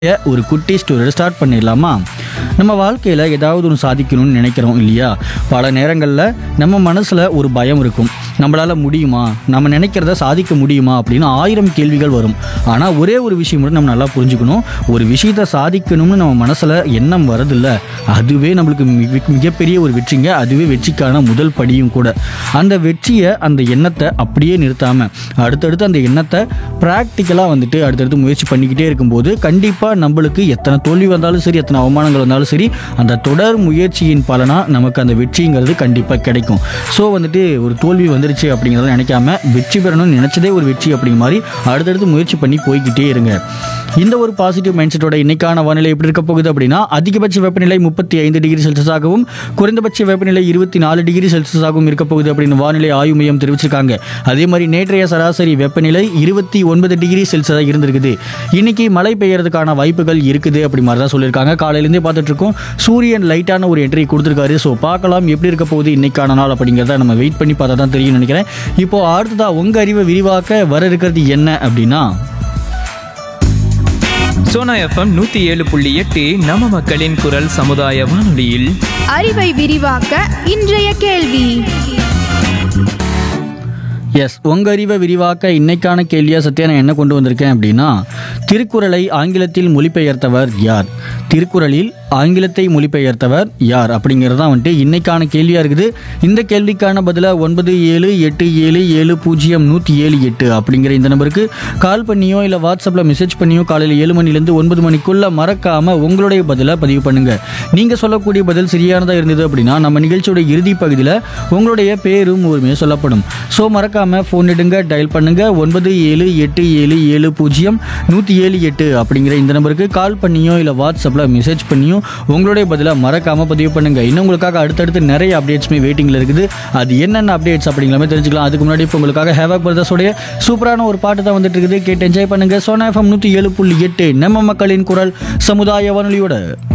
ஏ, ஒரு குட்டி ஸ்டோரியோட ஸ்டார்ட் பண்ணிடலாமா நம்ம வாழ்க்கையில் ஏதாவது ஒன்று சாதிக்கணும்னு நினைக்கிறோம் இல்லையா பல நேரங்களில் நம்ம மனசில் ஒரு பயம் இருக்கும் நம்மளால் முடியுமா நம்ம நினைக்கிறத சாதிக்க முடியுமா அப்படின்னு ஆயிரம் கேள்விகள் வரும் ஆனால் ஒரே ஒரு விஷயம் மட்டும் நம்ம நல்லா புரிஞ்சுக்கணும் ஒரு விஷயத்தை சாதிக்கணும்னு நம்ம மனசில் எண்ணம் வரதில்ல அதுவே நம்மளுக்கு மிக- மிகப்பெரிய ஒரு வெற்றிங்க அதுவே வெற்றிக்கான முதல் படியும் கூட அந்த வெற்றியை அந்த எண்ணத்தை அப்படியே நிறுத்தாமல் அடுத்தடுத்து அந்த எண்ணத்தை ப்ராக்டிக்கலாக வந்துட்டு அடுத்தடுத்து முயற்சி பண்ணிக்கிட்டே இருக்கும்போது கண்டிப்பாக நம்மளுக்கு எத்தனை தோல்வி வந்தாலும் சரி எத்தனை அவமானங்கள் வந்தாலும் சரி அந்த தொடர் முயற்சியின் பலனாக நமக்கு அந்த வெற்றிங்கிறது கண்டிப்பாக கிடைக்கும் ஸோ வந்துட்டு ஒரு தோல்வி வந்துருச்சு அப்படிங்கிறத நினைக்காம வெற்றி பெறணும்னு நினச்சதே ஒரு வெற்றி அப்படிங்கிற மாதிரி அடுத்தடுத்து முயற்சி பண்ணி போய்கிட்டே இருங்க இந்த ஒரு பாசிட்டிவ் மைண்ட் செட்டோட இன்னைக்கான வானிலை எப்படி இருக்க போகுது அப்படின்னா அதிகபட்ச வெப்பநிலை முப்பத்தி ஐந்து டிகிரி செல்சியஸாகவும் குறைந்தபட்ச வெப்பநிலை இருபத்தி நாலு டிகிரி செல்சியஸாகவும் இருக்க போகுது அப்படின்னு வானிலை ஆய்வு மையம் தெரிவிச்சிருக்காங்க அதே மாதிரி நேற்றைய சராசரி வெப்பநிலை இருபத்தி ஒன்பது டிகிரி செல்சியஸாக இருந்திருக்குது இன்னைக்கு மழை பெய்யறதுக்கான வாய்ப்புகள் இருக்குது அப்படி மாதிரி தான் சொல்லியிருக்காங்க காலையிலேருந்தே பார்த்துட்டு இருக்கோம் சூரியன் லைட்டான ஒரு என்ட்ரி கொடுத்துருக்காரு ஸோ பார்க்கலாம் எப்படி இருக்க போகுது இன்னைக்கான நாள் அப்படிங்கிறத நம்ம வெயிட் பண்ணி பார்த்தா தான் தெரியும்னு நினைக்கிறேன் இப்போ அடுத்ததா உங்க அறிவை விரிவாக்க வர இருக்கிறது என்ன அப்படின்னா சோனா எஃப்எம் நூத்தி ஏழு புள்ளி எட்டு நம்ம மக்களின் குரல் சமுதாய வானொலியில் அறிவை விரிவாக்க இன்றைய கேள்வி எஸ் உங்க அறிவை விரிவாக்க இன்னைக்கான கேள்வியா சத்யா நான் என்ன கொண்டு வந்திருக்கேன் அப்படின்னா திருக்குறளை ஆங்கிலத்தில் மொழிபெயர்த்தவர் யார் திருக்குறளில் ஆங்கிலத்தை மொழிபெயர்த்தவர் யார் அப்படிங்கிறது தான் வந்துட்டு இன்னைக்கான கேள்வியா இருக்குது இந்த கேள்விக்கான பதிலா ஒன்பது ஏழு எட்டு ஏழு ஏழு பூஜ்ஜியம் நூற்றி ஏழு எட்டு அப்படிங்கிற இந்த நம்பருக்கு கால் பண்ணியோ இல்லை வாட்ஸ்அப்பில் மெசேஜ் பண்ணியோ காலையில் ஏழு மணிலேருந்து ஒன்பது மணிக்குள்ள மறக்காம உங்களுடைய பதிலை பதிவு பண்ணுங்க நீங்க சொல்லக்கூடிய பதில் சரியானதா இருந்தது அப்படின்னா நம்ம நிகழ்ச்சியோட இறுதி பகுதியில் உங்களுடைய பேரும் ஊருமே சொல்லப்படும் ஸோ மறக்காம ஃபோன் எடுங்க டயல் பண்ணுங்க ஒன்பது ஏழு எட்டு ஏழு ஏழு பூஜ்ஜியம் நூற்றி ஏழு எட்டு அப்படிங்கிற இந்த நம்பருக்கு கால் பண்ணியோ இல்லை வாட்ஸ்அப்பில் மெசேஜ் பண்ணியோ உங்களுடைய பதிலை மறக்காம பதிவு பண்ணுங்க இன்னும் உங்களுக்காக அடுத்தடுத்து நிறைய அப்டேட்ஸுமே வெயிட்டிங்கில் இருக்குது அது என்னென்ன அப்டேட்ஸ் அப்படிங்கிற மாதிரி தெரிஞ்சுக்கலாம் அதுக்கு முன்னாடி இப்போ உங்களுக்காக ஹேவாக் பிரதர்ஸோடைய சூப்பரான ஒரு பாட்டு தான் வந்துட்டு இருக்குது கேட்டு என்ஜாய் பண்ணுங்க சோனா எஃப்எம் நூற்றி ஏழு புள்ளி எட்டு நம்ம மக்களின் குரல் சமுதாய வானொலியோட